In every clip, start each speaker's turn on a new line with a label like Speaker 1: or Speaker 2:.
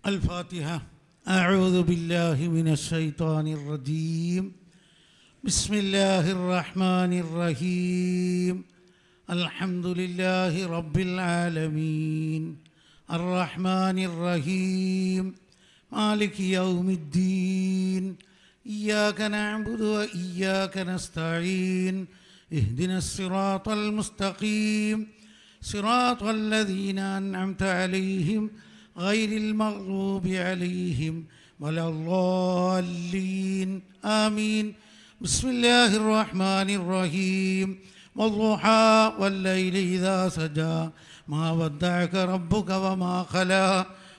Speaker 1: الفاتحة أعوذ بالله من الشيطان الرجيم بسم الله الرحمن الرحيم الحمد لله رب العالمين الرحمن الرحيم مالك يوم الدين إياك نعبد وإياك نستعين اهدنا الصراط المستقيم صراط الذين أنعمت عليهم غير المغضوب عليهم ولا الضالين آمين بسم الله الرحمن الرحيم والضحى والليل إذا سجى ما ودعك ربك وما خلا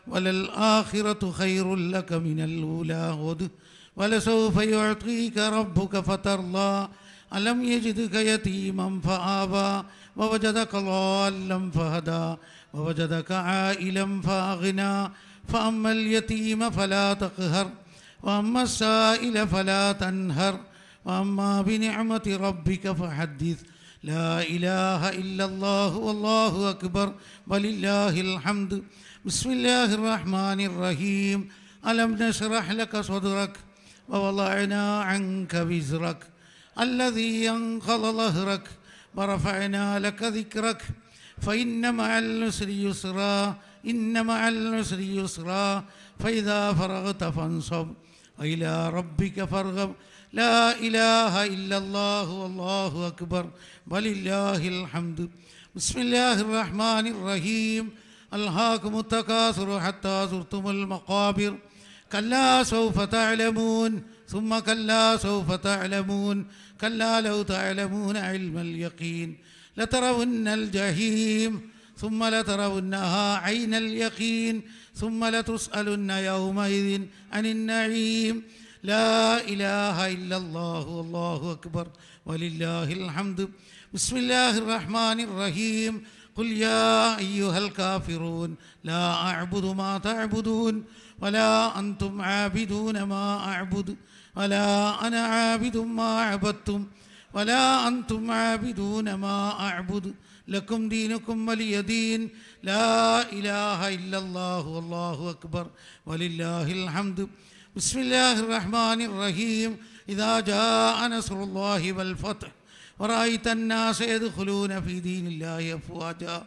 Speaker 1: وللآخرة خير لك من الأولى ود ولسوف يعطيك ربك فترضى ألم يجدك يتيما فآبى ووجدك ضالا فهدى ووجدك عائلا فأغنى فأما اليتيم فلا تقهر وأما السائل فلا تنهر وأما بنعمة ربك فحدث لا إله إلا الله والله أكبر ولله الحمد بسم الله الرحمن الرحيم ألم نشرح لك صدرك ووضعنا عنك وزرك الذي ينقض ظهرك ورفعنا لك ذكرك فإن مع العسر يسرا إن مع العسر يسرا فإذا فرغت فانصب وإلى ربك فارغب لا إله إلا الله والله أكبر ولله الحمد بسم الله الرحمن الرحيم ألهاكم التكاثر حتى زرتم المقابر كلا سوف تعلمون ثم كلا سوف تعلمون كلا لو تعلمون علم اليقين لترون الجحيم ثم لترونها عين اليقين ثم لتسألن يومئذ عن النعيم لا إله إلا الله والله أكبر ولله الحمد بسم الله الرحمن الرحيم قل يا أيها الكافرون لا أعبد ما تعبدون ولا أنتم عابدون ما أعبد ولا أنا عابد ما عبدتم ولا أنتم عابدون ما أعبد لكم دينكم ولي دين لا إله إلا الله والله أكبر ولله الحمد بسم الله الرحمن الرحيم إذا جاء نصر الله والفتح ورأيت الناس يدخلون في دين الله أفواجا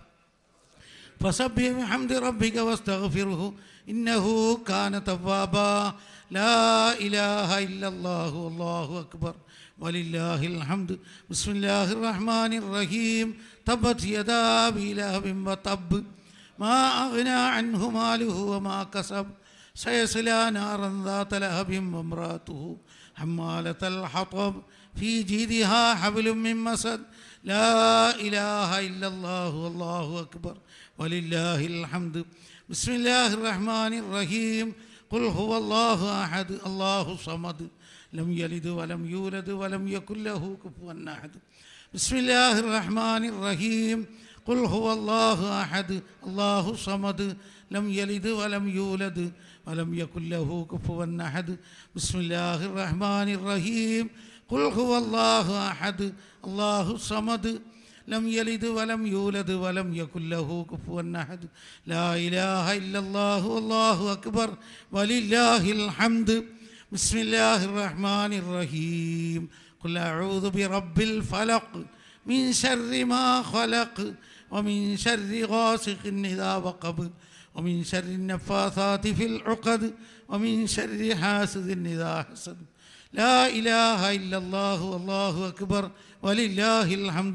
Speaker 1: فسبح بحمد ربك واستغفره إنه كان توابا لا إله إلا الله والله أكبر ولله الحمد بسم الله الرحمن الرحيم تبت يدا أبي لهب وطب ما أغنى عنه ماله وما كسب سيصلى نارا ذات لهب وامراته حمالة الحطب في جيدها حبل من مسد لا إله إلا الله والله أكبر ولله الحمد بسم الله الرحمن الرحيم قل هو الله أحد الله صمد لم يلد ولم يولد ولم يكن له كفوا أحد بسم الله الرحمن الرحيم قل هو الله أحد الله صمد لم يلد ولم يولد ولم يكن له كفوا أحد بسم الله الرحمن الرحيم قل هو الله أحد الله صمد لم يلد ولم يولد ولم يكن له كفوا أحد لا إله إلا الله والله أكبر ولله الحمد بسم الله الرحمن الرحيم قل أعوذ برب الفلق من شر ما خلق ومن شر غاسق إذا وقب ومن شر النفاثات في العقد ومن شر حاسد إذا حسد لا إله إلا الله والله أكبر ولله الحمد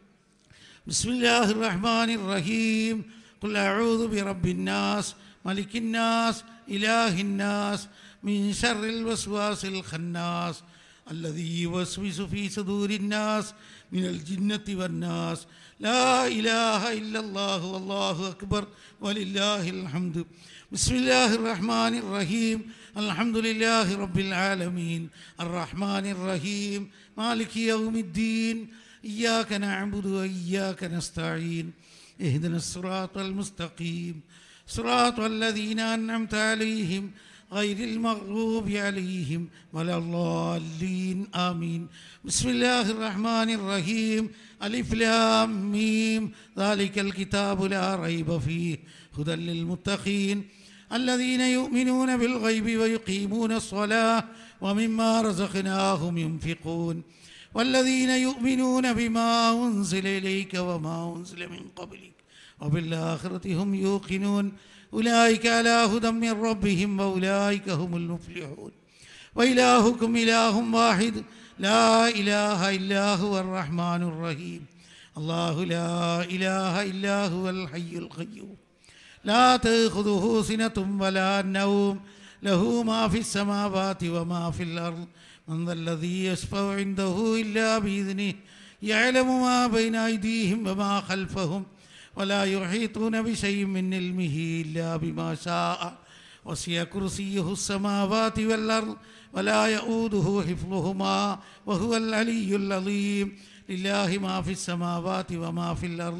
Speaker 1: بسم الله الرحمن الرحيم قل أعوذ برب الناس ملك الناس إله الناس من شر الوسواس الخناس الذي يوسوس في صدور الناس من الجنة والناس لا إله إلا الله والله أكبر ولله الحمد بسم الله الرحمن الرحيم الحمد لله رب العالمين الرحمن الرحيم مالك يوم الدين إياك نعبد وإياك نستعين اهدنا الصراط المستقيم صراط الذين أنعمت عليهم غير المغضوب عليهم ولا الضالين آمين بسم الله الرحمن الرحيم ألف لام ميم ذلك الكتاب لا ريب فيه هدى للمتقين الذين يؤمنون بالغيب ويقيمون الصلاة ومما رزقناهم ينفقون والذين يؤمنون بما أنزل إليك وما أنزل من قبلك وبالآخرة هم يوقنون أولئك على هدى من ربهم وأولئك هم المفلحون وإلهكم إله واحد لا إله إلا هو الرحمن الرحيم الله لا إله إلا هو الحي القيوم لا تأخذه سنة ولا نوم له ما في السماوات وما في الأرض من ذا الذي يشفع عنده إلا بإذنه يعلم ما بين أيديهم وما خلفهم ولا يحيطون بشيء من علمه إلا بما شاء وسع كرسيه السماوات والأرض ولا يؤوده حفظهما وهو العلي العظيم لله ما في السماوات وما في الأرض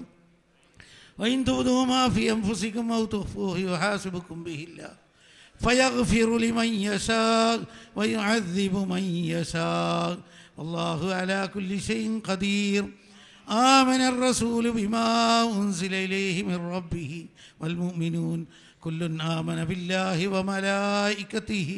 Speaker 1: وإن تبدوا ما في أنفسكم أو تخفوه يحاسبكم به الله فيغفر لمن يشاء ويعذب من يشاء والله على كل شيء قدير آمن الرسول بما أنزل إليه من ربه والمؤمنون كل آمن بالله وملائكته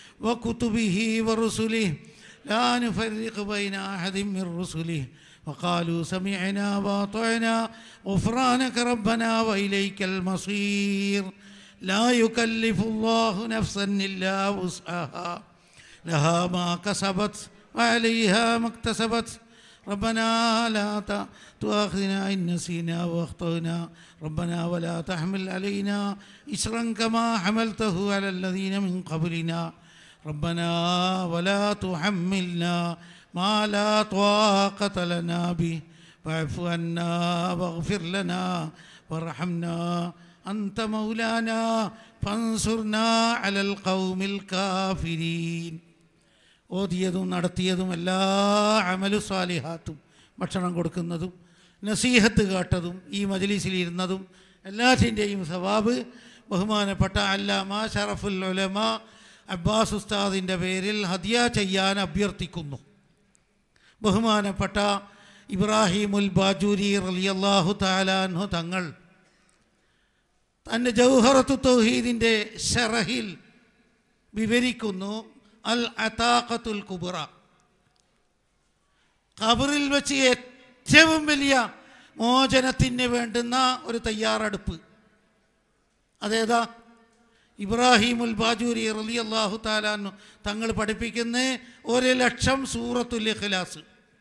Speaker 1: وكتبه ورسله لا نفرق بين أحد من رسله وقالوا سمعنا وأطعنا غفرانك ربنا وإليك المصير لا يكلف الله نفسا إلا وسعها لها ما كسبت وعليها ما اكتسبت ربنا لا ت- تؤاخذنا إن نسينا وأخطأنا ربنا ولا تحمل علينا إسرا كما حملته على الذين من قبلنا ربنا ولا تحملنا ما لا طاقة لنا به واعف عنا واغفر لنا وارحمنا أنت مولانا فانصرنا على القوم الكافرين ഓതിയതും നടത്തിയതും എല്ലാ അമലു സ്വാലിഹാത്തും ഭക്ഷണം കൊടുക്കുന്നതും നസീഹത്ത് കേട്ടതും ഈ മജലിസിലിരുന്നതും എല്ലാറ്റിൻ്റെയും സവാബ് ബഹുമാനപ്പെട്ട അല്ലാമ ഷറഫുൽ ഉലമ അബ്ബാസ് ഉസ്താദിൻ്റെ പേരിൽ ഹദിയ ചെയ്യാൻ അഭ്യർത്ഥിക്കുന്നു ബഹുമാനപ്പെട്ട ഇബ്രാഹിമുൽ ബാജൂരി റലിയല്ലാഹു താലാൻഹു തങ്ങൾ തൻ്റെ ജൗഹറത്തു തൗഹീദിൻ്റെ ഷറഹിൽ വിവരിക്കുന്നു അൽ അതാഖത്തുൽ കുബറ ഖബറിൽ വെച്ച് ഏറ്റവും വലിയ മോചനത്തിന് വേണ്ടുന്ന ഒരു തയ്യാറെടുപ്പ് അതേതാ ഇബ്രാഹിമുൽ ബാജൂരി റലി അള്ളാഹു താലാന്നു തങ്ങൾ പഠിപ്പിക്കുന്ന ഒരു ലക്ഷം സൂറത്തുൽ ഇഖ്ലാസ്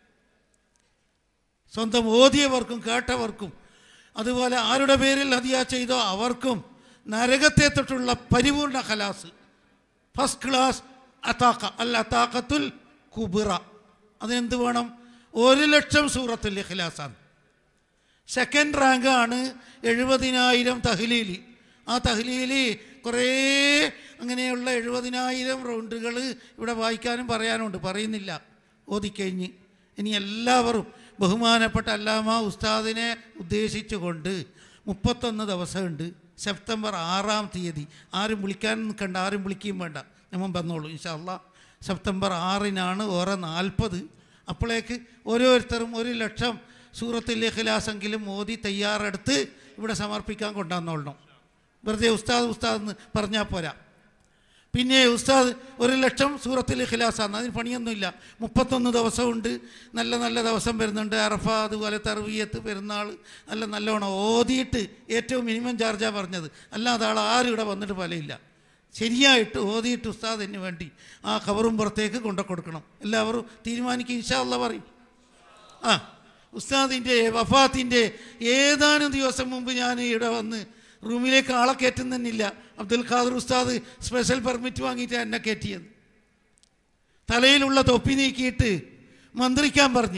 Speaker 1: സ്വന്തം ഓതിയവർക്കും കേട്ടവർക്കും അതുപോലെ ആരുടെ പേരിൽ ഹദിയ ചെയ്തോ അവർക്കും നരകത്തെ തൊട്ടുള്ള പരിപൂർണ ഖലാസ് ഫസ്റ്റ് ക്ലാസ് അത്താക്ക അൽ അത്താക്കത്തുൽ കുബിറ അതിനെന്ത് വേണം ഒരു ലക്ഷം സൂറത്തുൽ ഇഖ്ലാസാണ് സെക്കൻഡ് റാങ്കാണ് എഴുപതിനായിരം തഹ്ലീലി ആ തഹ്ലീലി കുറേ അങ്ങനെയുള്ള എഴുപതിനായിരം റൗണ്ടുകൾ ഇവിടെ വായിക്കാനും പറയാനുണ്ട് പറയുന്നില്ല ഓതിക്കഴിഞ്ഞ് ഇനി എല്ലാവരും ബഹുമാനപ്പെട്ട അല്ലാമ ഉസ്താദിനെ ഉദ്ദേശിച്ചുകൊണ്ട് മുപ്പത്തൊന്ന് ദിവസമുണ്ട് സെപ്റ്റംബർ ആറാം തീയതി ആരും വിളിക്കാൻ നിൽക്കണ്ട ആരും വിളിക്കുകയും വേണ്ട നമ്മൾ വന്നോളൂ ഇൻഷാല്ല സെപ്റ്റംബർ ആറിനാണ് ഓരോ നാൽപ്പത് അപ്പോഴേക്ക് ഓരോരുത്തരും ഒരു ലക്ഷം സൂറത്തിൽ ഇഖ്ലാസെങ്കിലും മോദി തയ്യാറെടുത്ത് ഇവിടെ സമർപ്പിക്കാൻ കൊണ്ടുവന്നോളണം വെറുതെ ഉസ്താദ് ഉസ്താദ് എന്ന് പറഞ്ഞാൽ പോരാ പിന്നെ ഉസ്താദ് ഒരു ലക്ഷം സൂറത്തിൽ ഇഖ്ലാസാണ് അതിന് പണിയൊന്നുമില്ല മുപ്പത്തൊന്ന് ദിവസമുണ്ട് നല്ല നല്ല ദിവസം വരുന്നുണ്ട് അറഫ അതുപോലെ തർവീയത്ത് പെരുന്നാൾ നല്ല നല്ലോണം ഓതിയിട്ട് ഏറ്റവും മിനിമം ചാർജാണ് പറഞ്ഞത് അല്ലാതെ ആൾ ആരും ഇവിടെ വന്നിട്ട് ഫലമില്ല ശരിയായിട്ട് ഓതിയിട്ട് ഉസ്താദിന് വേണ്ടി ആ ഖബറും പുറത്തേക്ക് കൊണ്ടു കൊടുക്കണം എല്ലാവരും തീരുമാനിക്കും ഇൻഷാല്ല പറയും ആ ഉസ്താദിൻ്റെ വഫാത്തിൻ്റെ ഏതാനും ദിവസം മുമ്പ് ഞാൻ ഇവിടെ വന്ന് റൂമിലേക്ക് ആളെ കയറ്റുന്നില്ല അബ്ദുൽ ഖാദർ ഉസ്താദ് സ്പെഷ്യൽ പെർമിറ്റ് വാങ്ങിയിട്ട് എന്നെ കയറ്റിയത് തലയിലുള്ള തൊപ്പി നീക്കിയിട്ട് മന്ത്രിക്കാൻ പറഞ്ഞു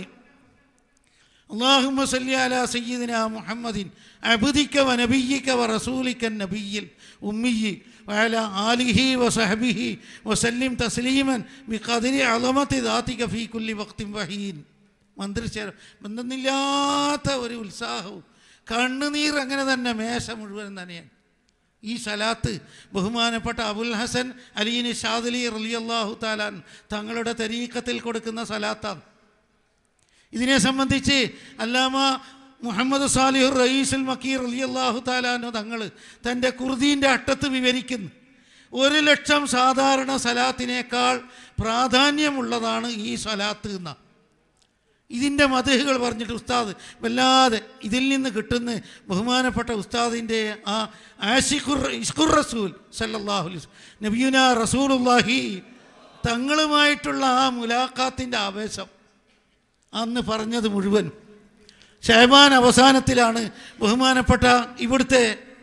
Speaker 1: اللهم صل على سيدنا محمد عبدك ونبيك ورسولك النبي الأمي وعلى آله وصحبه وسلم تسليما بقدر عظمة ذاتك في كل وقت وحين മന്ത്രിച്ചേരം ബന്ധമില്ലാത്ത ഒരു ഉത്സാഹവും കണ്ണുനീർ അങ്ങനെ തന്നെ മേശ മുഴുവൻ തന്നെയാണ് ഈ സലാത്ത് ബഹുമാനപ്പെട്ട അബുൽ ഹസൻ അലീന് ഷാദലി റലിയല്ലാഹു താലാൻ തങ്ങളുടെ തരീക്കത്തിൽ കൊടുക്കുന്ന സലാത്താണ് ഇതിനെ സംബന്ധിച്ച് അല്ലാമ മുഹമ്മദ് സാലിഹുർ റയീസുൽ മക്കീർ അലി അള്ളാഹു താലാനു തങ്ങൾ തൻ്റെ കുർദീൻ്റെ അട്ടത്ത് വിവരിക്കുന്നു ഒരു ലക്ഷം സാധാരണ സലാത്തിനേക്കാൾ പ്രാധാന്യമുള്ളതാണ് ഈ സലാത്ത് എന്ന ഇതിൻ്റെ മതഹുകൾ പറഞ്ഞിട്ട് ഉസ്താദ് വല്ലാതെ ഇതിൽ നിന്ന് കിട്ടുന്ന ബഹുമാനപ്പെട്ട ഉസ്താദിൻ്റെ ആ ആഷിഖുർ ഇഷ്കുർ റസൂൽ സല്ലല്ലാഹു അലൈഹി വസല്ലം. നബിയുന റസൂലുള്ളാഹി തങ്ങളുമായിട്ടുള്ള ആ മുലാഖാത്തിൻ്റെ ആവേശം അന്ന് പറഞ്ഞത് മുഴുവൻ ഷഹബാൻ അവസാനത്തിലാണ് ബഹുമാനപ്പെട്ട ഇവിടുത്തെ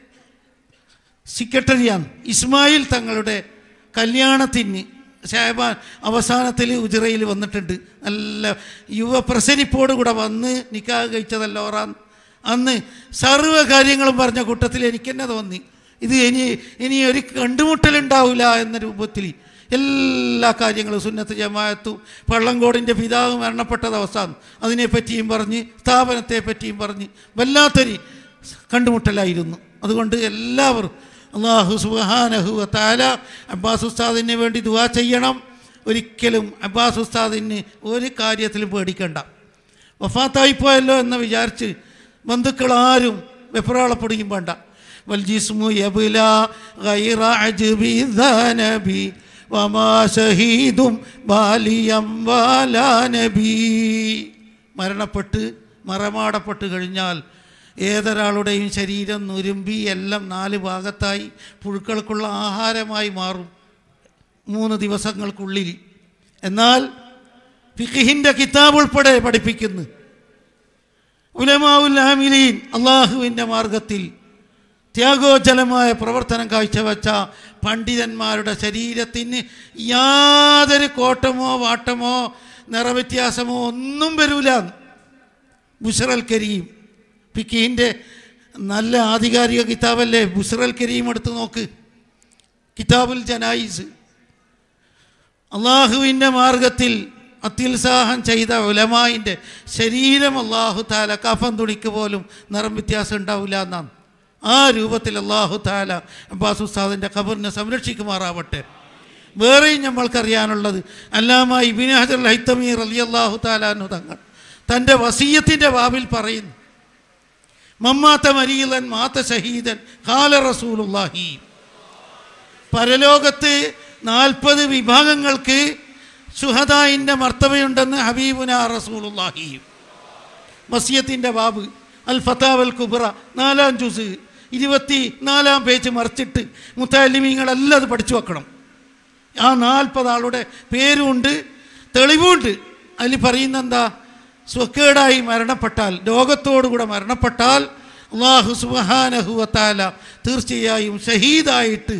Speaker 1: സെക്രട്ടറിയാണ് ഇസ്മായിൽ തങ്ങളുടെ കല്യാണത്തിന് ഷഹബാൻ അവസാനത്തിൽ ഉജിറയിൽ വന്നിട്ടുണ്ട് നല്ല യുവ പ്രസരിപ്പോടുകൂടെ വന്ന് നിക്കാഹ് കഴിച്ചതല്ല ഓറാൻ അന്ന് സർവ്വ കാര്യങ്ങളും പറഞ്ഞ കൂട്ടത്തിൽ എനിക്ക് തന്നെ തോന്നി ഇത് ഇനി ഇനി ഒരു കണ്ടുമുട്ടലുണ്ടാവില്ല എന്ന രൂപത്തിൽ എല്ലാ കാര്യങ്ങളും സുന്നത്ത് ജമാഅത്തും പള്ളങ്കോടിൻ്റെ പിതാവ് മരണപ്പെട്ടത് അവസാനം അതിനെപ്പറ്റിയും പറഞ്ഞ് സ്ഥാപനത്തെ പറ്റിയും പറഞ്ഞ് വല്ലാത്തൊരു കണ്ടുമുട്ടലായിരുന്നു അതുകൊണ്ട് എല്ലാവരും അള്ളാഹു സുബാനഹു താല അബ്ബാസ് ഉസ്താദിന് വേണ്ടി ദുവാ ചെയ്യണം ഒരിക്കലും അബ്ബാസ് ഉസ്താദിന് ഒരു കാര്യത്തിലും പേടിക്കണ്ട വഫാത്തായിപ്പോയല്ലോ എന്ന് വിചാരിച്ച് ബന്ധുക്കൾ ആരും വെപ്രാളപ്പെടുകയും വേണ്ട വൽജിസ്മു യബുല ഗൈറ അജ്ബി നബി വമാ ഷഹീദും ബാലിയം വാലാ നബി മരണപ്പെട്ട് മറമാടപ്പെട്ട് കഴിഞ്ഞാൽ ഏതൊരാളുടെയും ശരീരം നുരുമ്പി എല്ലാം നാല് ഭാഗത്തായി പുഴുക്കൾക്കുള്ള ആഹാരമായി മാറും മൂന്ന് ദിവസങ്ങൾക്കുള്ളിൽ എന്നാൽ ഫിഖിഹിൻ്റെ കിതാബ് ഉൾപ്പെടെ പഠിപ്പിക്കുന്നു ഉലമാവുൽ ആമിലീൻ അള്ളാഹുവിൻ്റെ മാർഗത്തിൽ ത്യാഗോജലമായ പ്രവർത്തനം കാഴ്ചവെച്ച പണ്ഡിതന്മാരുടെ ശരീരത്തിന് യാതൊരു കോട്ടമോ വാട്ടമോ നിറവ്യത്യാസമോ ഒന്നും വരൂല ബുഷറൽ കരീം ഫിക്കീൻ്റെ നല്ല ആധികാരിക കിതാബല്ലേ ബുഷറൽ കരീം എടുത്ത് നോക്ക് കിതാബുൽ ജനായിസ് അള്ളാഹുവിൻ്റെ മാർഗത്തിൽ അത്യുത്സാഹം ചെയ്ത ഉലമായിൻ്റെ ശരീരം അള്ളാഹു താല കഫൻ തുണിക്ക് പോലും നിറം വ്യത്യാസം ഉണ്ടാവില്ല എന്നാണ് ആ രൂപത്തിൽ അള്ളാഹു താല അബ്ബാസ് ഉസ്താദിൻ്റെ ഖബറിനെ സംരക്ഷിക്കുമാറാവട്ടെ വേറെയും നമ്മൾക്കറിയാനുള്ളത് അല്ലാമ ഇബിൻ ഹജർ ഹൈത്തമീർ അലി അള്ളാഹു താലാനു തങ്ങൾ തൻ്റെ വസീയത്തിൻ്റെ ബാബിൽ പറയുന്നു മമ്മാത്ത മരീലൻ മാത്ത ഷഹീദൻ കാല റസൂലുള്ളാഹി പരലോകത്ത് നാൽപ്പത് വിഭാഗങ്ങൾക്ക് സുഹദായിൻ്റെ മർത്തവയുണ്ടെന്ന് ഹബീബുന റസൂലുള്ളാഹി വസിയത്തിൻ്റെ ബാബ് അൽ ഫത്താവൽ കുബ്ര നാലാം ജുസ് ഇരുപത്തി നാലാം പേജ് മറിച്ചിട്ട് മുത്താലിമീങ്ങളെല്ലാം അത് പഠിച്ചു വെക്കണം ആ നാൽപ്പത് ആളുടെ പേരുമുണ്ട് തെളിവുമുണ്ട് അതിൽ പറയുന്ന എന്താ സ്വക്കേടായി മരണപ്പെട്ടാൽ രോഗത്തോടുകൂടെ മരണപ്പെട്ടാൽ അള്ളാഹു സുബഹാനഹുവത്താല തീർച്ചയായും ഷഹീദായിട്ട്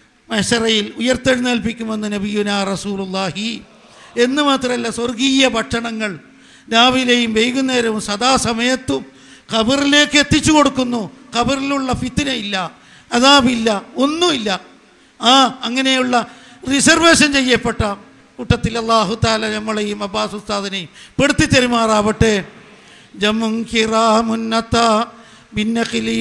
Speaker 1: മഷറയിൽ ഉയർത്തെഴുന്നേൽപ്പിക്കുമെന്ന് നബിയുന റസൂലുള്ളാഹി എന്ന് മാത്രമല്ല സ്വർഗീയ ഭക്ഷണങ്ങൾ രാവിലെയും വൈകുന്നേരവും സദാസമയത്തും ഖബറിലേക്ക് എത്തിച്ചു കൊടുക്കുന്നു ഖബറിലുള്ള ഫിത്തിനയില്ല അതാബില്ല ഒന്നുമില്ല ആ അങ്ങനെയുള്ള റിസർവേഷൻ ചെയ്യപ്പെട്ട കൂട്ടത്തിൽ അള്ളാഹു താല നമ്മളെയും അബ്ബാസ് ഉസ്താദിനെയും പെടുത്തി തെരുമാറാവട്ടെ ജമ്മും ഹിറാമുന്നത്ത ഭിന്നഖിലി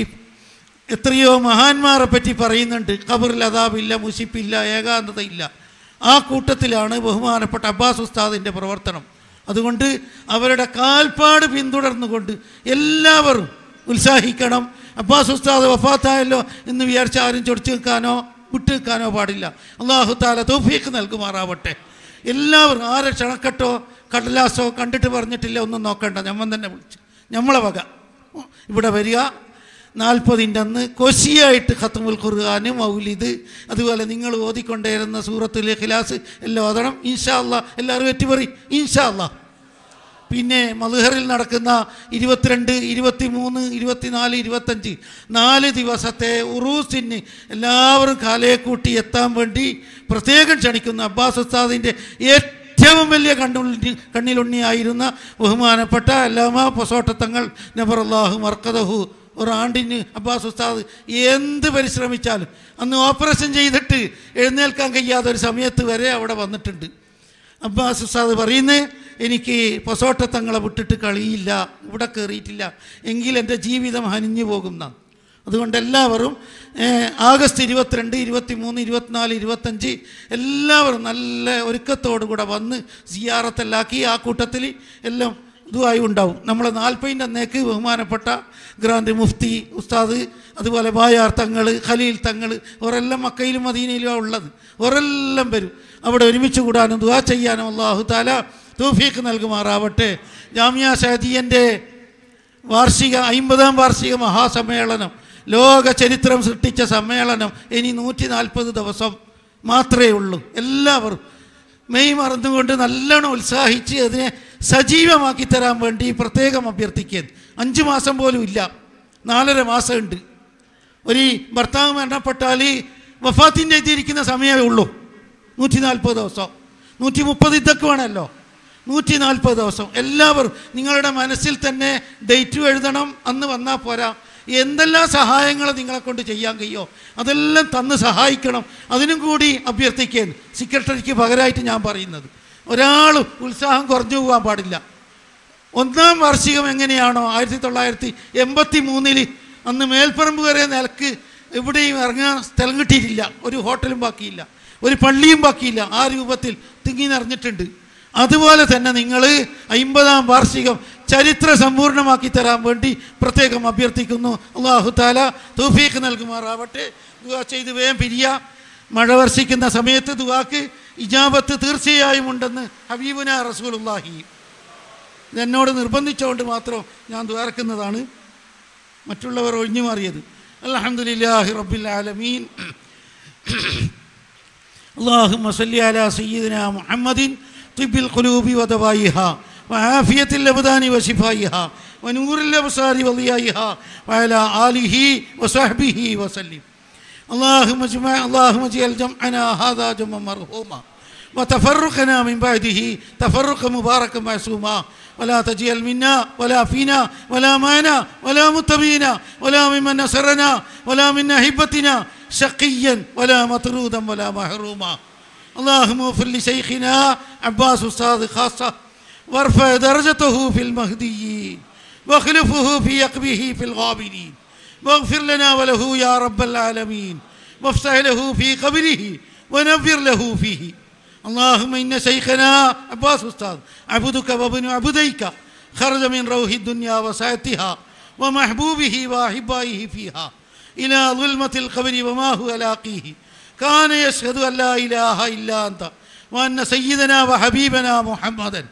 Speaker 1: എത്രയോ മഹാന്മാരെ പറ്റി പറയുന്നുണ്ട് ഖബറിൽ അതാബില്ല മുഷിപ്പില്ല ഏകാന്തതയില്ല ആ കൂട്ടത്തിലാണ് ബഹുമാനപ്പെട്ട അബ്ബാസ് ഉസ്താദിൻ്റെ പ്രവർത്തനം അതുകൊണ്ട് അവരുടെ കാൽപ്പാട് പിന്തുടർന്നുകൊണ്ട് എല്ലാവരും ഉത്സാഹിക്കണം അബ്ബാസ് ഉസ്താദ് വഫാത്തായല്ലോ എന്ന് വിചാരിച്ച് ആരും ചൊടിച്ചു നിൽക്കാനോ വിട്ടു നിൽക്കാനോ പാടില്ല അള്ളാഹു താല തൗഫീഖ് നൽകുമാറാവട്ടെ എല്ലാവരും ആരെ ക്ഷണക്കെട്ടോ കടലാസോ കണ്ടിട്ട് പറഞ്ഞിട്ടില്ല ഒന്നും നോക്കണ്ട ഞമ്മൻ തന്നെ വിളിച്ചു ഞമ്മളെ വക ഇവിടെ വരിക നാൽപ്പതിൻ്റെ അന്ന് കൊശിയായിട്ട് ഖത്തമുൽ ഖുർആാന് മൗലിദ് അതുപോലെ നിങ്ങൾ ഓതിക്കൊണ്ടേരുന്ന സൂറത്തുൽ ഖിലാസ് എല്ലാം ഓതണം ഇൻഷാ അല്ലാ എല്ലാവരും ഏറ്റുപറി ഇൻഷാ അല്ലാ പിന്നെ മധുഹറിൽ നടക്കുന്ന ഇരുപത്തിരണ്ട് ഇരുപത്തി മൂന്ന് ഇരുപത്തിനാല് ഇരുപത്തഞ്ച് നാല് ദിവസത്തെ ഉറൂസിന് എല്ലാവരും കാലയെ കൂട്ടി എത്താൻ വേണ്ടി പ്രത്യേകം ക്ഷണിക്കുന്നു അബ്ബാസ് ഉസ്താദിൻ്റെ ഏറ്റവും വലിയ കണ്ണുണ്ണി കണ്ണിലുണ്ണിയായിരുന്ന ബഹുമാനപ്പെട്ട അല്ലാമ പൊസോട്ടത്തങ്ങൾ നബറല്ലാഹു മർക്കദഹു ഒരാണ്ടിന് അബ്ബാസ് ഉസ്താദ് എന്ത് പരിശ്രമിച്ചാലും അന്ന് ഓപ്പറേഷൻ ചെയ്തിട്ട് എഴുന്നേൽക്കാൻ കഴിയാത്ത ഒരു സമയത്ത് വരെ അവിടെ വന്നിട്ടുണ്ട് അബ്ബാസ് ഉസ്താദ് പറയുന്നത് എനിക്ക് പൊസോട്ടത്തങ്ങളെ വിട്ടിട്ട് കളിയില്ല ഇവിടെ കയറിയിട്ടില്ല എങ്കിൽ എൻ്റെ ജീവിതം ഹനിഞ്ഞു പോകും എന്നാണ് അതുകൊണ്ട് എല്ലാവരും ഏഹ്, ആഗസ്റ്റ് ഇരുപത്തിരണ്ട് ഇരുപത്തി മൂന്ന് ഇരുപത്തിനാല് ഇരുപത്തഞ്ച് എല്ലാവരും നല്ല ഒരുക്കത്തോടു കൂടെ വന്ന് സിയാറത്തെല്ലാക്കി ആ കൂട്ടത്തിൽ എല്ലാം ദുആയും ഉണ്ടാവും നമ്മളെ നാൽപ്പതിൻ്റെ അന്നേക്ക് ബഹുമാനപ്പെട്ട ഗ്രാൻഡ് മുഫ്തി ഉസ്താദ് അതുപോലെ ബായാർ തങ്ങൾ ഖലീൽ തങ്ങൾ അവരെല്ലാം മക്കയിലും മദീനയിലും ഉള്ളത് അവരെല്ലാം വരും അവിടെ ഒരുമിച്ച് കൂടാനും ദുആ ചെയ്യാനും അള്ളാഹു താല തൗഫീഖ് നൽകുമാറാവട്ടെ ജാമിയ ഷാദിയൻ്റെ വാർഷിക അമ്പതാം വാർഷിക മഹാസമ്മേളനം ലോക ചരിത്രം സൃഷ്ടിച്ച സമ്മേളനം ഇനി നൂറ്റി നാൽപ്പത് ദിവസം മാത്രമേ ഉള്ളൂ എല്ലാവരും മെയ് മറന്നുകൊണ്ട് നല്ലോണം ഉത്സാഹിച്ച് അതിനെ സജീവമാക്കി തരാൻ വേണ്ടി പ്രത്യേകം അഭ്യർത്ഥിക്കുന്നത് അഞ്ച് മാസം പോലും ഇല്ല നാലര മാസമുണ്ട് ഒരു ഭർത്താവ് മരണപ്പെട്ടാൽ വഫാത്തിൻ്റെ എത്തിയിരിക്കുന്ന സമയമേ ഉള്ളൂ നൂറ്റി നാൽപ്പത് ദിവസം നൂറ്റി മുപ്പത് ഇതൊക്കെ വേണമല്ലോ നൂറ്റി നാൽപ്പത് ദിവസം എല്ലാവരും നിങ്ങളുടെ മനസ്സിൽ തന്നെ ഡേറ്റ് എഴുതണം അന്ന് വന്നാൽ പോരാ എന്തെല്ലാം സഹായങ്ങൾ നിങ്ങളെ കൊണ്ട് ചെയ്യാൻ കഴിയോ അതെല്ലാം തന്ന് സഹായിക്കണം അതിനും കൂടി അഭ്യർത്ഥിക്കാൻ സെക്രട്ടറിക്ക് പകരമായിട്ട് ഞാൻ പറയുന്നത് ഒരാളും ഉത്സാഹം കുറഞ്ഞു പോകാൻ പാടില്ല ഒന്നാം വാർഷികം എങ്ങനെയാണോ ആയിരത്തി തൊള്ളായിരത്തി എൺപത്തി മൂന്നിൽ അന്ന് മേൽപ്പറമ്പ് വരെ നിലക്ക് എവിടെയും ഇറങ്ങാൻ സ്ഥലം കിട്ടിയിട്ടില്ല ഒരു ഹോട്ടലും ബാക്കിയില്ല ഒരു പള്ളിയും ബാക്കിയില്ല ആ രൂപത്തിൽ തിങ്ങി നിറഞ്ഞിട്ടുണ്ട് അതുപോലെ തന്നെ നിങ്ങൾ അമ്പതാം വാർഷികം ചരിത്ര സമ്പൂർണ്ണമാക്കി തരാൻ വേണ്ടി പ്രത്യേകം അഭ്യർത്ഥിക്കുന്നു അള്ളാഹു താല തൗഫീഖ് നൽകുമാറാവട്ടെ ദുആ ചെയ്ത് വേഗം പിരിയ മഴ വർഷിക്കുന്ന സമയത്ത് ദുആക്ക് ഇജാബത്ത് തീർച്ചയായും ഉണ്ടെന്ന് ഹബീബുന റസൂലുള്ളാഹി ഇതെന്നോട് നിർബന്ധിച്ചുകൊണ്ട് മാത്രം ഞാൻ ദ്വാരക്കുന്നതാണ് മറ്റുള്ളവർ ഒഴിഞ്ഞു മാറിയത് അൽഹംദുലില്ലാഹി റബ്ബിൽ ആലമീൻ اللهم صل على سيدنا محمد طب القلوب ودوائها وعافية الأبدان وشفائها ونور الأبصار وضيائها وعلى آله وصحبه وسلم اللهم اجمع اللهم اجعل جمعنا هذا جمعا مرحوما وتفرقنا من بعده تفرقا مباركا معصوما ولا تجعل منا ولا فينا ولا معنا ولا متبينا ولا ممن نصرنا ولا من أحبتنا شقيا ولا مطرودا ولا محروما اللهم اغفر لشيخنا عباس أستاذ خاصة وارفع درجته في المهديين واخلفه في يقبه في الغابرين واغفر لنا وله يا رب العالمين وافتح له في قبره ونفر له فيه اللهم إن شيخنا عباس أستاذ عبدك وابن عبديك خرج من روح الدنيا وسعتها ومحبوبه وأحبائه فيها إلى ظلمة القبر وما هو لاقيه كان يشهد أن لا إله إلا أنت وأن سيدنا وحبيبنا محمدا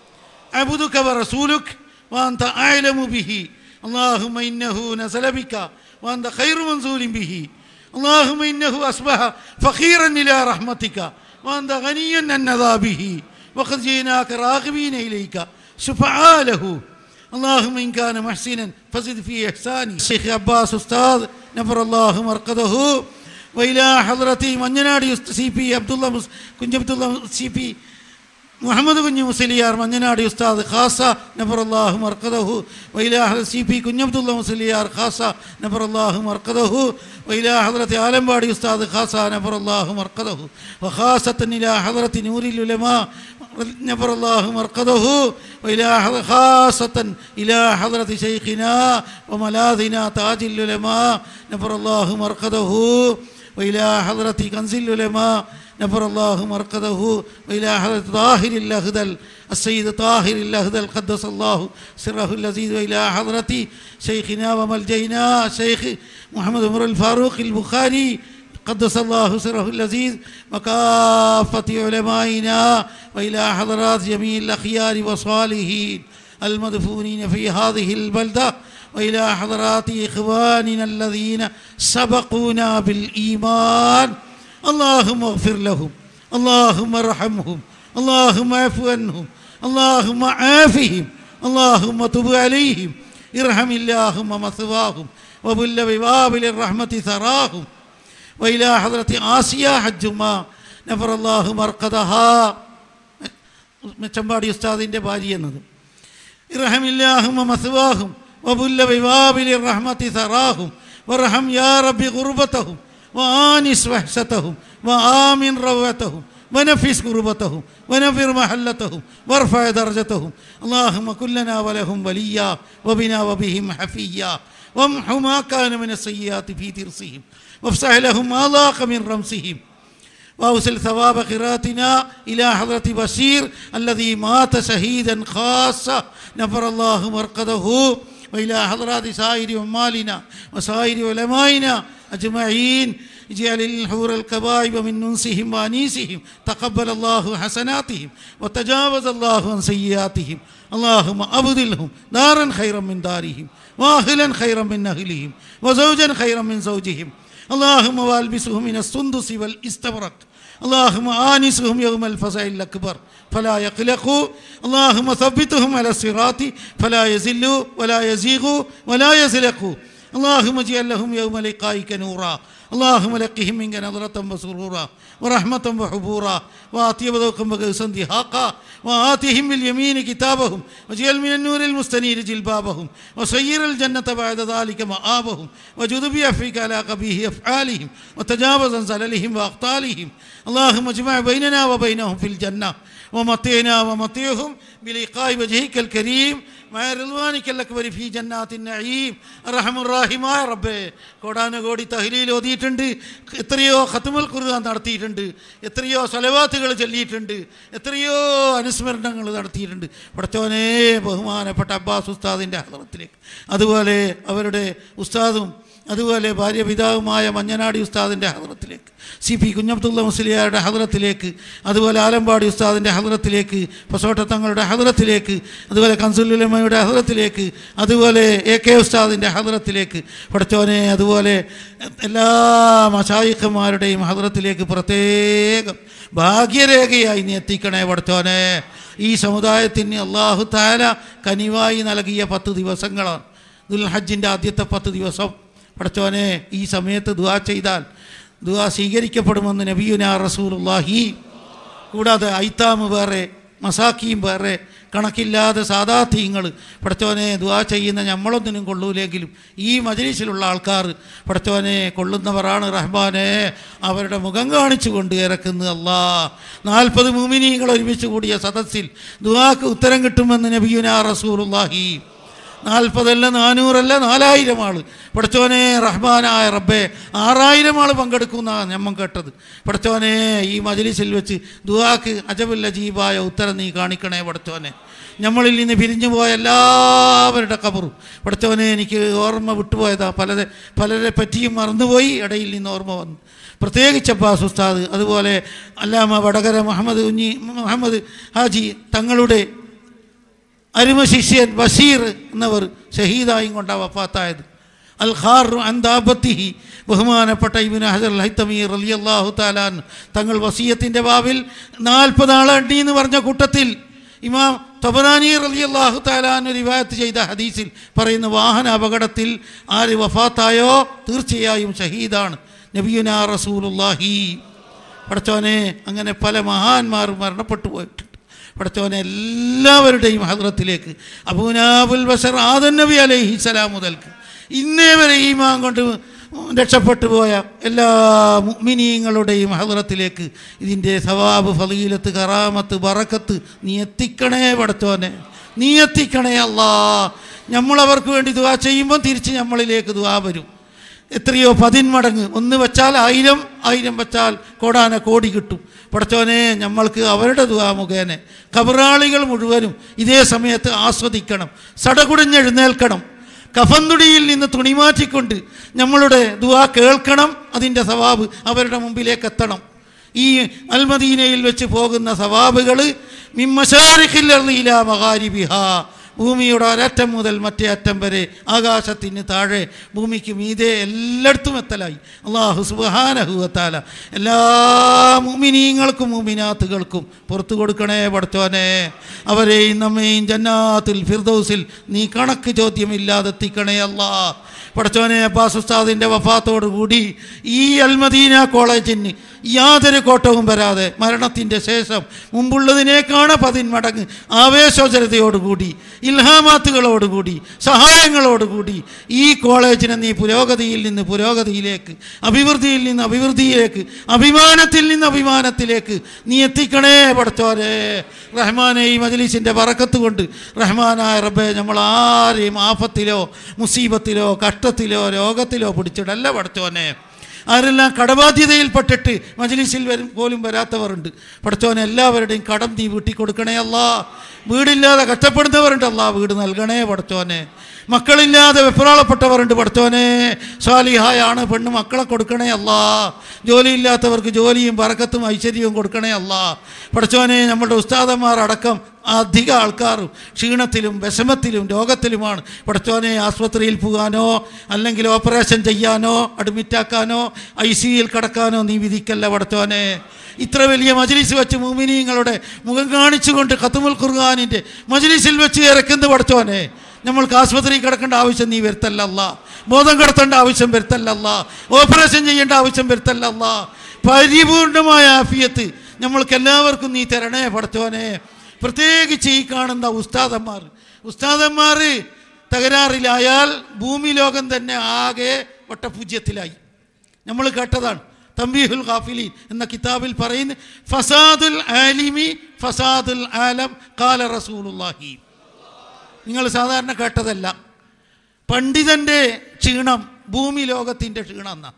Speaker 1: عبدك ورسولك وأنت أعلم به اللهم إنه نزل بك وأنت خير منزول به اللهم إنه أصبح فقيرا إلى رحمتك وأنت غني عن عذابه وقد جئناك راغبين إليك شفعاء له اللهم إن كان محسنا فزد في إحساني الشيخ عباس أستاذ نفر الله مرقده وإلى حضرتي منجنادي سي بي عبد الله مس- كنج عبد الله سي بي മുഹമ്മദ് കുഞ്ഞു മുസ്ലിയാർ മഞ്ഞനാടി ഉസ്താദ് ഖാസ നബറല്ലാഹു മർക്കദഹു വൈലാ ഹദരത്ത് സി പി കുഞ്ഞബ്ദുള്ള മുസ്ലിയാർ ഖാസ നബറല്ലാഹു മർക്കദഹു വൈലാ ഹദരത്ത് ആലമ്പാടി ഉസ്താദ് ഖാസ നബറല്ലാഹു മർക്കദഹു വഖാസത്തൻ ഇലാ ഹദരത്ത് നൂറിൽ ഉലമാ നബറല്ലാഹു മർക്കദഹു വൈലാ ഹദ- ഖാസത്തൻ ഇലാ ഹദരത്ത് ശൈഖിനാ വമലാദിനാ താജിൽ ഉലമാ നബറല്ലാഹു മർക്കദഹു وإلى حضرة كنز العلماء نفر الله مرقده وإلى حضرة طاهر الأهدل السيد طاهر الأهدل قدس الله سره اللذيذ وإلى حضرة شيخنا وملجينا شيخ محمد عمر الفاروق البخاري قدس الله سره اللذيذ وكافة علمائنا وإلى حضرات جميع الأخيار والصالحين المدفونين في هذه البلدة وإلى حضرات إخواننا الذين سبقونا بالإيمان اللهم اغفر لهم اللهم ارحمهم اللهم اعف عنهم اللهم عافهم اللهم تب عليهم ارحم اللهم مثواهم وبل بوابل الرحمة ثراهم وإلى حضرة آسيا حجما نفر الله مرقدها മെച്ചമ്പാടി ഉസ്താദിൻ്റെ ഭാര്യ എന്നത് ഇറഹമില്ലാഹുമ മസ്വാഹും وبل ببابل الرحمة ثراهم وارحم يا رب غربتهم وآنس وحشتهم وآمن روعتهم ونفس كربتهم ونفر محلتهم وارفع درجتهم اللهم كلنا ولهم وليا وبنا وبهم حفيا وامح ما كان من السيئات في ترسهم وافسح لهم ما ضاق من رمسهم وأوصل ثواب قراءتنا إلى حضرة بشير الذي مات شهيدا خاصة نفر الله مرقده وإلى حضرات سائر عمالنا وسائر علمائنا أجمعين اجعل الحور الكبائب من ننسهم وانيسهم تقبل الله حسناتهم وتجاوز الله عن سيئاتهم اللهم أبدلهم دارا خيرا من دارهم واهلا خيرا من أهلهم وزوجا خيرا من زوجهم اللهم والبسهم من السندس والاستبرق اللهم آنسهم يوم الفزع الأكبر فلا يقلقوا اللهم ثبتهم على الصراط فلا يزلوا ولا يزيغوا ولا يزلقوا اللهم اجعل لهم يوم لقائك نورا اللهم لقهم منك نظرة وسرورا ورحمة وحبورا وآتي بذوقا وكأسا دهاقا وآتهم باليمين كتابهم واجعل من النور المستنير جلبابهم وسير الجنة بعد ذلك مآبهم وجد بعفوك على قبيه أفعالهم وتجاوز عن زللهم وأخطالهم اللهم اجمع بيننا وبينهم في الجنة ومطينا ومطيهم بلقاء وجهك الكريم مع رضوانك الأكبر في جنات النعيم الرحم الراحم يا رബ്ബേ കോടാനുകോടി തഹ്ലീൽ ഓതിയിട്ടുണ്ട് എത്രയോ ഖത്മുൽ ഖുർആൻ നടത്തിയിട്ടുണ്ട് എത്രയോ സലവാത്തുകൾ ചൊല്ലിയിട്ടുണ്ട് എത്രയോ അനുസ്മരണങ്ങൾ നടത്തിയിട്ടുണ്ട് പടച്ചോനെ ബഹുമാനപ്പെട്ട അബ്ബാസ് ഉസ്താദിൻ്റെ ഹദറത്തിലേക്ക് അതുപോലെ അവരുടെ ഉസ്താദും അതുപോലെ ഭാര്യ പിതാവുമായ മഞ്ഞനാടി ഉസ്താദിൻ്റെ ഹദറത്തിലേക്ക് സി പി കുഞ്ഞബ്ദുള്ള മുസ്ലിയാരുടെ ഹദറത്തിലേക്ക് അതുപോലെ ആലമ്പാടി ഉസ്താദിൻ്റെ ഹദറത്തിലേക്ക് പസോട്ട തങ്ങളുടെ ഹദറത്തിലേക്ക് അതുപോലെ കൻസുലുലമ്മയുടെ ഹദറത്തിലേക്ക് അതുപോലെ എ കെ ഉസ്താദിൻ്റെ ഹദറത്തിലേക്ക് പഠിച്ചോനെ അതുപോലെ എല്ലാ മഷായിഖന്മാരുടെയും ഹദറത്തിലേക്ക് പ്രത്യേകം ഭാഗ്യരേഖയായി നീ എത്തിക്കണേ പഠിച്ചോനെ ഈ സമുദായത്തിന് അള്ളാഹു താല കനിവായി നൽകിയ പത്ത് ദിവസങ്ങളാണ് ദുൽഹജ്ജിൻ്റെ ആദ്യത്തെ പത്ത് ദിവസം പഠിച്ചോനെ ഈ സമയത്ത് ദുആ ചെയ്താൽ ദുആ സ്വീകരിക്കപ്പെടുമെന്ന് നബിയുന റസൂലുള്ളാഹി കൂടാതെ ഐത്താമ് വേറെ മസാക്കിയും വേറെ കണക്കില്ലാതെ സാധാത്യങ്ങൾ പഠിച്ചോനെ ദുആ ചെയ്യുന്ന നമ്മളൊന്നിനും കൊള്ളൂലെങ്കിലും ഈ മജലിസിലുള്ള ആൾക്കാർ പഠിച്ചോനെ കൊള്ളുന്നവരാണ് റഹ്മാനെ അവരുടെ മുഖം കാണിച്ചുകൊണ്ട് ഇറക്കുന്നത് അല്ലാ നാൽപ്പത് മൂമിനീങ്ങൾ ഒരുമിച്ച് കൂടിയ സദസ്സിൽ ദുആക്ക് ഉത്തരം കിട്ടുമെന്ന് നബിയുന റസൂലുള്ളാഹി നാൽപ്പതല്ല നാനൂറല്ല നാലായിരം ആള് പഠിച്ചോനെ റഹ്മാനായ റബ്ബേ ആറായിരം ആൾ പങ്കെടുക്കുന്ന ഞമ്മൻ കേട്ടത് പഠിച്ചോനെ ഈ മജലിസിൽ വെച്ച് ദുവാക്ക് അജബുല്ല ജീബായ ഉത്തരം നീ കാണിക്കണേ പഠിച്ചോനെ നമ്മളിൽ നിന്ന് പിരിഞ്ഞു പോയ എല്ലാവരുടെ കബറും പഠിച്ചോനെ എനിക്ക് ഓർമ്മ വിട്ടുപോയതാ പലരെ പലരെ പറ്റിയും മറന്നുപോയി ഇടയിൽ നിന്ന് ഓർമ്മ വന്നു പ്രത്യേകിച്ച് അബ്ബാസ് ഉസ്താദ് അതുപോലെ അല്ലാമ വടകര മുഹമ്മദ് കുഞ്ഞി മുഹമ്മദ് ഹാജി തങ്ങളുടെ അരുമ ശിഷ്യൻ ബഷീർ എന്നവർ ഷഹീദായും കൊണ്ടാണ് വഫാത്തായത് അൽ ഖാർ അന്താബത്തിഹി ബഹുമാനപ്പെട്ട ഇബിൻ ഹജർ ഹൈത്തമീർ അലി അള്ളാഹു താലാൻ തങ്ങൾ വസീയത്തിൻ്റെ ബാവിൽ നാൽപ്പത് ആളണ്ടി എന്ന് പറഞ്ഞ കൂട്ടത്തിൽ ഇമാം തബനാനീർ അലി അള്ളാഹു താലാൻ റിവായത്ത് ചെയ്ത ഹദീസിൽ പറയുന്ന വാഹന അപകടത്തിൽ ആര് വഫാത്തായോ തീർച്ചയായും ഷഹീദാണ് നബിയുന റസൂലുല്ലാഹി പടച്ചോനെ അങ്ങനെ പല മഹാന്മാരും മരണപ്പെട്ടു പോയിട്ടുണ്ട് പടച്ചോനെ എല്ലാവരുടെയും ഹദ്രത്തിലേക്ക് അബൂനാബുൽ ബഷർ ആദൻ നബി അലൈഹി സ്വലാം മുതൽക്ക് ഇന്നേ വരെ ഈമാൻ കൊണ്ട് രക്ഷപ്പെട്ടു പോയ എല്ലാ മുഅ്മിനീങ്ങളുടെയും ഹദ്രത്തിലേക്ക് ഇതിൻ്റെ സവാബ് ഫലീലത്ത് കറാമത്ത് ബറക്കത്ത് നീ എത്തിക്കണേ പടച്ചോനെ നീ എത്തിക്കണേ അല്ലാ നമ്മളവർക്ക് വേണ്ടി ദുവാ ചെയ്യുമ്പോൾ തിരിച്ച് നമ്മളിലേക്ക് ദുവാ വരും എത്രയോ പതിന്മടങ്ങ് ഒന്ന് വെച്ചാൽ ആയിരം ആയിരം വെച്ചാൽ കോടാന കോടി കിട്ടും പടച്ചോനെ നമ്മൾക്ക് അവരുടെ ദുവാ മുഖേന കബറാളികൾ മുഴുവനും ഇതേ സമയത്ത് ആസ്വദിക്കണം സടകുടഞ്ഞെഴുന്നേൽക്കണം കഫന്തുടിയിൽ നിന്ന് തുണി മാറ്റിക്കൊണ്ട് നമ്മളുടെ ദുവാ കേൾക്കണം അതിൻ്റെ സവാബ് അവരുടെ മുമ്പിലേക്ക് എത്തണം ഈ അൽമദീനയിൽ വെച്ച് പോകുന്ന സവാബുകൾ മിമ്മശാരിഖില്ല മഹാരിബിഹ ഭൂമിയുടെ ഒരറ്റം മുതൽ മറ്റേ അറ്റം വരെ ആകാശത്തിന് താഴെ ഭൂമിക്ക് മീതെ എല്ലായിടത്തും എത്തലായി അള്ളാഹു സുബാനഹുവത്താല എല്ലാ മുമിനീങ്ങൾക്കും മുമിനാത്തുകൾക്കും പുറത്തു കൊടുക്കണേ പടച്ചോനെ അവരെയും നമ്മെയും ജന്നാത്തുൽ ഫിർദൗസിൽ നീ കണക്ക് ചോദ്യമില്ലാതെ എത്തിക്കണേ അല്ലാ പടച്ചോനെ അബ്ബാസ് ഉസ്താദിൻ്റെ വഫാത്തോടു കൂടി ഈ അൽമദീന കോളേജിന് യാതൊരു കോട്ടവും വരാതെ മരണത്തിൻ്റെ ശേഷം മുമ്പുള്ളതിനേക്കാണ് പതിന്മടങ്ങ് ആവേശോചരതയോടുകൂടി ഇൽഹാമാത്തുകളോടുകൂടി സഹായങ്ങളോടുകൂടി ഈ കോളേജിനെ നീ പുരോഗതിയിൽ നിന്ന് പുരോഗതിയിലേക്ക് അഭിവൃദ്ധിയിൽ നിന്ന് അഭിവൃദ്ധിയിലേക്ക് അഭിമാനത്തിൽ നിന്ന് അഭിമാനത്തിലേക്ക് നീ എത്തിക്കണേ പടച്ചോരെ റഹ്മാനെ ഈ മജലീസിൻ്റെ പറക്കത്ത് കൊണ്ട് റഹ്മാനായ റബ്ബെ നമ്മൾ ആരെയും ആഫത്തിലോ മുസീബത്തിലോ കഷ്ടത്തിലോ രോഗത്തിലോ പിടിച്ചിടല്ല പടച്ചോനെ ആരെല്ലാം കടബാധ്യതയിൽപ്പെട്ടിട്ട് മജ്ലിസിൽ വരും പോലും വരാത്തവരുണ്ട് പഠിച്ചവൻ എല്ലാവരുടെയും കടം നീ വീട്ടി കൊടുക്കണേ അല്ല വീടില്ലാതെ കഷ്ടപ്പെടുന്നവരുണ്ട് അല്ല വീട് നൽകണേ പഠിച്ചോനെ മക്കളില്ലാതെ വെപ്രാളപ്പെട്ടവരുണ്ട് പഠിച്ചോനെ സ്വാലിഹായാണ് പെണ്ണ് മക്കളെ കൊടുക്കണേ അല്ല ജോലിയില്ലാത്തവർക്ക് ജോലിയും പറക്കത്തും ഐശ്വര്യവും കൊടുക്കണേ അല്ല പഠിച്ചോനെ നമ്മുടെ ഉസ്താദന്മാർ അടക്കം അധിക ആൾക്കാരും ക്ഷീണത്തിലും വിഷമത്തിലും രോഗത്തിലുമാണ് പഠിച്ചോനെ ആസ്പത്രിയിൽ പോകാനോ അല്ലെങ്കിൽ ഓപ്പറേഷൻ ചെയ്യാനോ അഡ്മിറ്റാക്കാനോ ഐ സിയിൽ കിടക്കാനോ നീ വിധിക്കല്ല പഠിച്ചോനെ ഇത്ര വലിയ മജ്ലിസ് വെച്ച് മുമിനീങ്ങളുടെ മുഖം കാണിച്ചുകൊണ്ട് ഖത്തുമുൽ ഖുർആാനിൻ്റെ മജ്ലിസിൽ വെച്ച് ഇറക്കുന്ന പഠിച്ചോനെ നമ്മൾക്ക് ആസ്പത്രിയിൽ കിടക്കേണ്ട ആവശ്യം നീ വരുത്തല്ലല്ല ബോധം കിടത്തേണ്ട ആവശ്യം വരുത്തല്ലല്ല ഓപ്പറേഷൻ ചെയ്യേണ്ട ആവശ്യം വരുത്തല്ലല്ല പരിപൂർണമായ ആഫിയത്ത് നമ്മൾക്ക് എല്ലാവർക്കും നീ തരണേ പഠിച്ചോനെ പ്രത്യേകിച്ച് ഈ കാണുന്ന ഉസ്താദന്മാർ ഉസ്താദന്മാർ തകരാറിലായാൽ ഭൂമി ലോകം തന്നെ ആകെ വട്ടപൂജ്യത്തിലായി നമ്മൾ കേട്ടതാണ് തമ്പീഹുൽ ഖാഫിലി എന്ന കിതാബിൽ പറയുന്നു ഫസാദുൽ ആലിമി ഫസാദുൽ ആലം കാല റസൂലുള്ളാഹി നിങ്ങൾ സാധാരണ കേട്ടതല്ല പണ്ഡിതൻ്റെ ക്ഷീണം ഭൂമി ലോകത്തിൻ്റെ ക്ഷീണം എന്നാ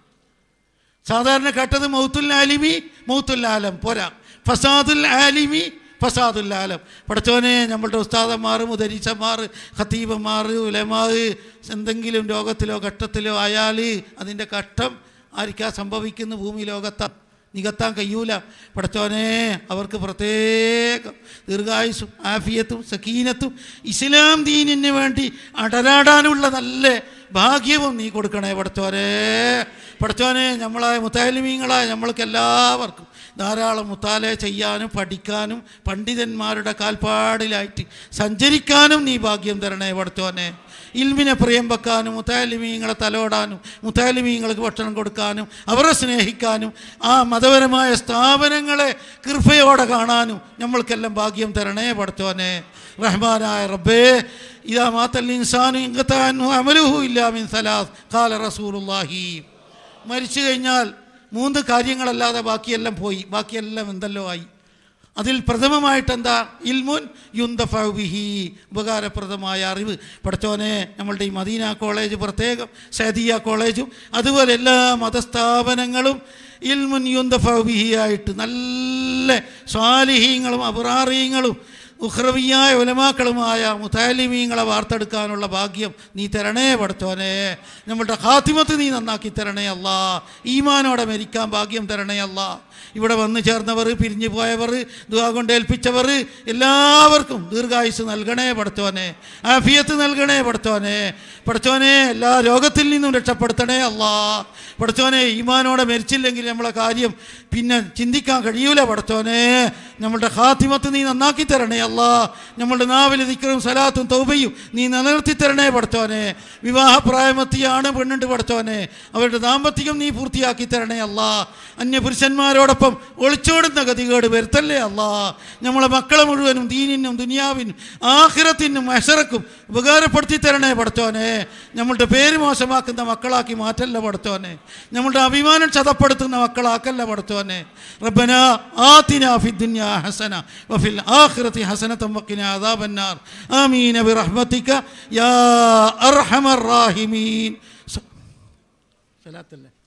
Speaker 1: സാധാരണ കേട്ടത് മൗത്തുൽ ആലിമി മൗത്തുൽ ആലം പോരാ ഫസാദുൽ ആലിമി ഫസാദുൽ ആലം പഠിച്ചോനെ നമ്മളുടെ ഉസ്താദന്മാർ മുദരീസന്മാർ ഖത്തീബന്മാർ ഉലമാർ എന്തെങ്കിലും രോഗത്തിലോ ഘട്ടത്തിലോ ആയാൽ അതിൻ്റെ കഷ്ടം ആർക്കാ സംഭവിക്കുന്ന ഭൂമി ലോകത്താണ് നികത്താൻ കഴിയൂല പഠിച്ചോനെ അവർക്ക് പ്രത്യേകം ദീർഘായുസും ആഫിയത്തും സക്കീനത്തും ഇസ്ലാം ദീനിന് വേണ്ടി അടരാടാനുള്ള നല്ല ഭാഗ്യവും നീ കൊടുക്കണേ പഠിച്ചോനെ പഠിച്ചോനെ നമ്മളായ മുത്താലിമീങ്ങളായ നമ്മൾക്ക് എല്ലാവർക്കും ധാരാളം മുത്താലെ ചെയ്യാനും പഠിക്കാനും പണ്ഡിതന്മാരുടെ കാൽപ്പാടിലായിട്ട് സഞ്ചരിക്കാനും നീ ഭാഗ്യം തരണേ പഠിച്ചോനെ ഇൽമിനെ പ്രിയം വെക്കാനും മുത്താലിമീങ്ങളെ തലോടാനും മുത്താലിമീങ്ങൾക്ക് ഭക്ഷണം കൊടുക്കാനും അവരെ സ്നേഹിക്കാനും ആ മതപരമായ സ്ഥാപനങ്ങളെ കൃപയോടെ കാണാനും നമ്മൾക്കെല്ലാം ഭാഗ്യം തരണേ പഠിച്ചോനെ റഹ്മാനായ റബ്ബേ ഇതാ മാത്തൽ ഇൻസാനു ഇങ്കത്താനു അമലുഹു ഇല്ലാമിൻ സലാസ് കാല റസൂലുള്ളാഹി മരിച്ചു കഴിഞ്ഞാൽ മൂന്ന് കാര്യങ്ങളല്ലാതെ ബാക്കിയെല്ലാം പോയി ബാക്കിയെല്ലാം എന്തെല്ലോ ആയി അതിൽ പ്രഥമമായിട്ട് എന്താ ഇൽമുൻ യുന്തഫിഹി ഉപകാരപ്രദമായ അറിവ് പഠിച്ചോനെ നമ്മളുടെ ഈ മദീന കോളേജ് പ്രത്യേകം സദിയ കോളേജും അതുപോലെ എല്ലാ മതസ്ഥാപനങ്ങളും ഇൽമുൻ യുന്തഫിഹി ആയിട്ട് നല്ല സ്വാലിഹീങ്ങളും അബുറാറീങ്ങളും ഉഹ്രവിയായ ഉലമാക്കളുമായ മുത്താലിമീങ്ങളെ വാർത്തെടുക്കാനുള്ള ഭാഗ്യം നീ തരണേ പഠിച്ചോനെ നമ്മളുടെ ഖാത്തിമത്ത് നീ നന്നാക്കി തരണേ അല്ല ഈമാനോടെ മരിക്കാൻ ഭാഗ്യം തരണേ അല്ല ഇവിടെ വന്നു ചേർന്നവർ പിരിഞ്ഞു പോയവർ ദുവാ കൊണ്ട് ഏൽപ്പിച്ചവർ എല്ലാവർക്കും ദീർഘായുസ് നൽകണേ പഠിച്ചോനെ ആഫിയത്ത് നൽകണേ പഠിച്ചോനെ പഠിച്ചോനെ എല്ലാ രോഗത്തിൽ നിന്നും രക്ഷപ്പെടുത്തണേ അല്ല പഠിച്ചോനെ ഈമാനോടെ മരിച്ചില്ലെങ്കിൽ നമ്മളെ കാര്യം പിന്നെ ചിന്തിക്കാൻ കഴിയൂല പഠിച്ചോനെ നമ്മളുടെ ഖാത്തിമത്ത് നീ നന്നാക്കി തരണേ അല്ല നമ്മളുടെ നാവിൽ നിക്കറും സലാത്തും തൗബയും നീ നിലനിർത്തി തരണേ പഠിച്ചോനെ വിവാഹപ്രായമെത്തിയാണ് പെണ്ണുണ്ട് പഠിച്ചോനെ അവരുടെ ദാമ്പത്യം നീ പൂർത്തിയാക്കി തരണേ അല്ല അന്യപുരുഷന്മാരോടൊപ്പം ഒളിച്ചോടുന്ന ഗതികേട് വരുത്തല്ലേ അല്ല നമ്മളെ മക്കളെ മുഴുവനും ദീനിനും ദുനിയാവിനും ആഹിറത്തിനും അഷറക്കും ഉപകാരപ്പെടുത്തി തരണേ പഠിച്ചോനെ നമ്മളുടെ പേര് മോശമാക്കുന്ന മക്കളാക്കി മാറ്റല്ല പഠിച്ചോനെ നമ്മളുടെ അഭിമാനം ക്ഷതപ്പെടുത്തുന്ന മക്കളാക്കല്ല പഠിച്ചോനെ റബ്ബന ആതിന ഫി ദുനിയ ഹസന വഫിൽ ആഖിറതി ഹസനത വഖിന അദാബന്നാർ ആമീൻ ബിറഹ്മതിക യാ അർഹമർ റാഹിമീൻ സലാത്തല്ലേ